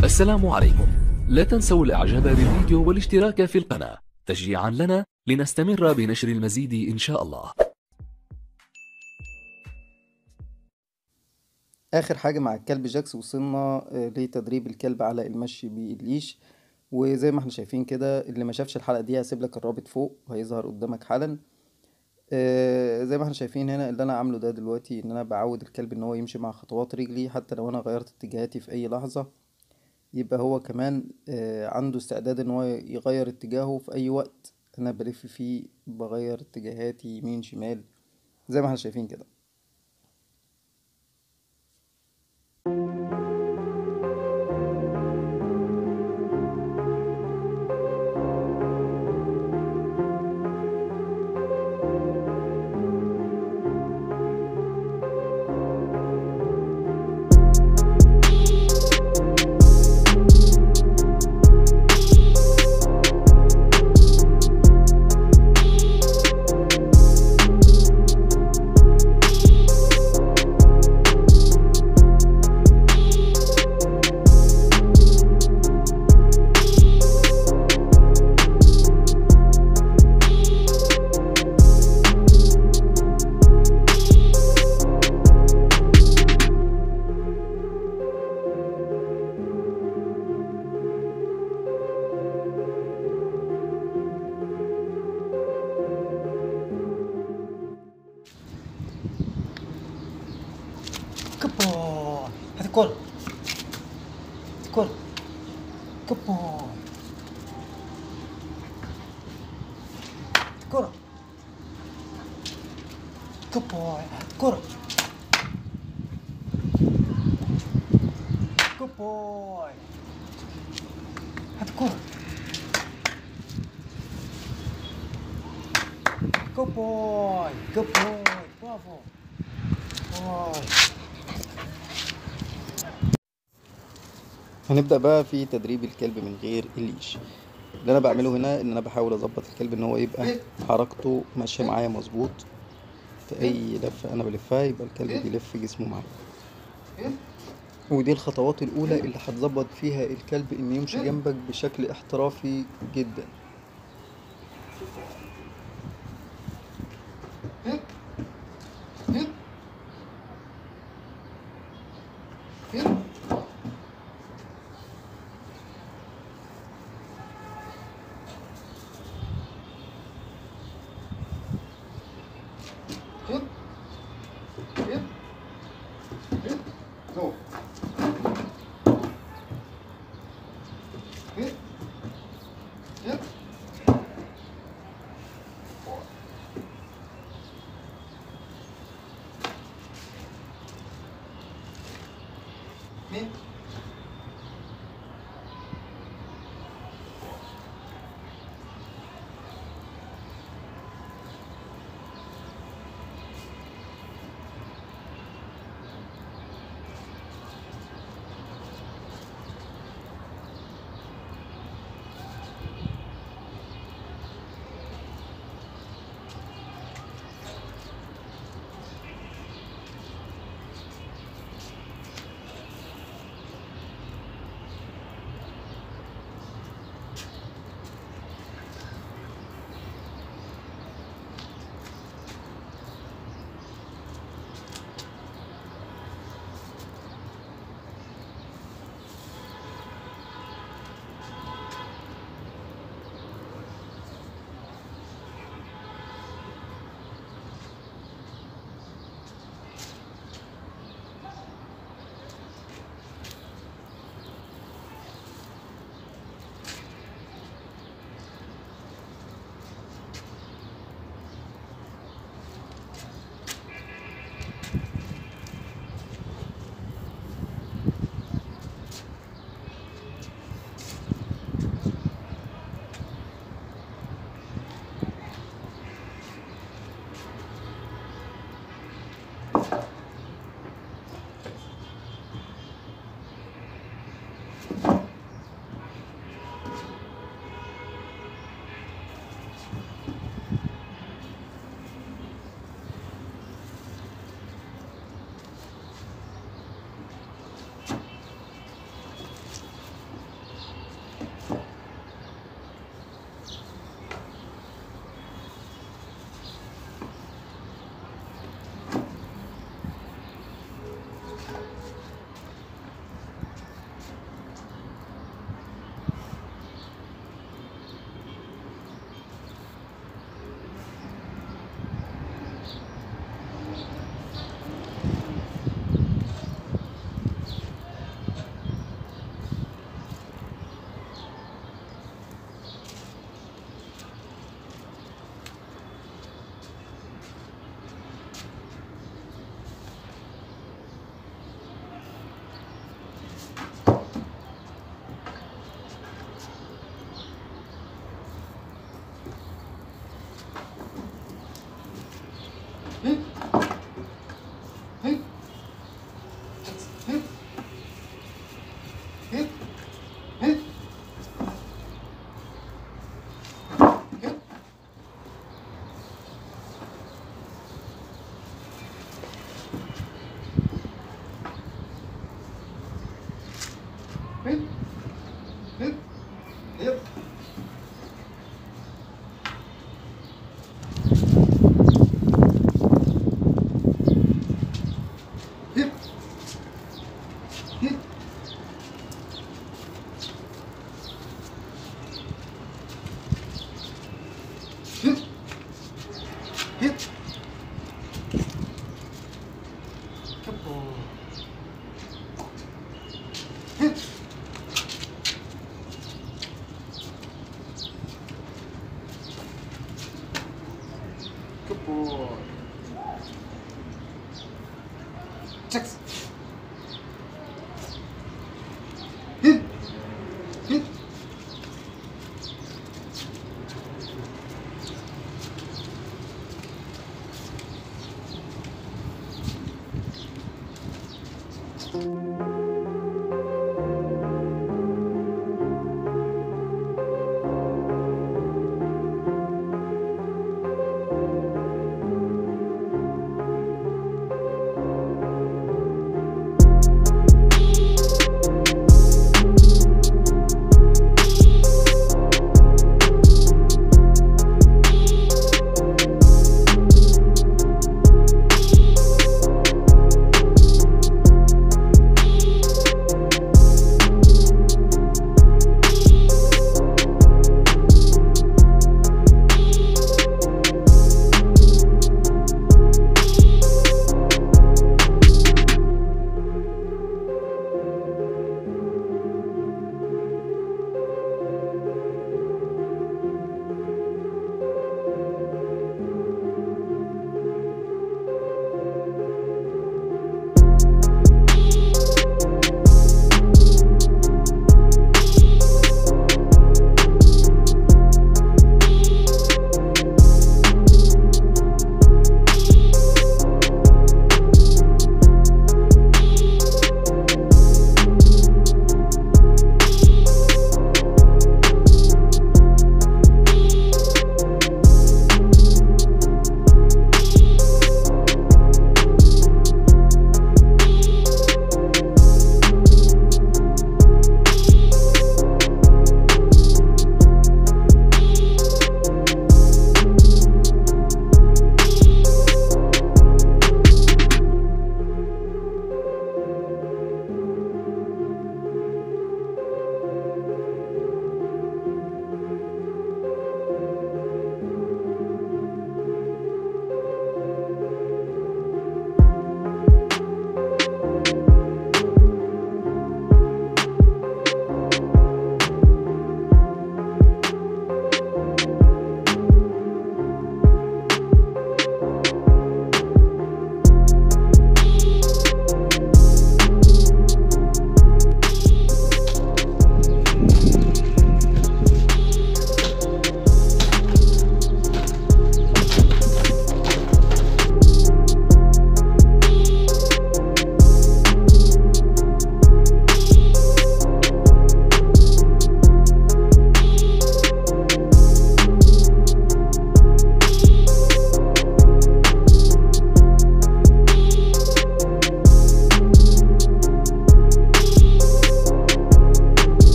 السلام عليكم لا تنسوا الاعجاب بالفيديو والاشتراك في القناة تشجيعا لنا لنستمر بنشر المزيد ان شاء الله اخر حاجة مع الكلب جاكس وصلنا آه، لتدريب الكلب على المشي بالليش وزي ما احنا شايفين كده اللي ما شافش الحلقة دي هسيب لك الرابط فوق وهيظهر قدامك حالا آه، زي ما احنا شايفين هنا اللي انا عامله ده دلوقتي ان انا بعود الكلب ان هو يمشي مع خطوات رجلي حتى لو انا غيرت اتجاهاتي في اي لحظة يبقى هو كمان آه، عنده استعداد ان هو يغير اتجاهه في اي وقت انا بلف فيه بغير اتجاهاتي يمين شمال زي ما احنا شايفين كده كبو هذا كل كل كبو كرة كبو كرة كبو هذا كرة كبوي كبوي برافو واي هنبدأ بقى في تدريب الكلب من غير الليش اللي انا بعمله هنا ان انا بحاول اظبط الكلب ان هو يبقى حركته ماشية معايا مظبوط في اي لفة انا بلفها يبقى الكلب بيلف جسمه معايا ودي الخطوات الاولى اللي هتظبط فيها الكلب انه يمشي جنبك بشكل احترافي جدا So. Hit. Hit. Hit. فين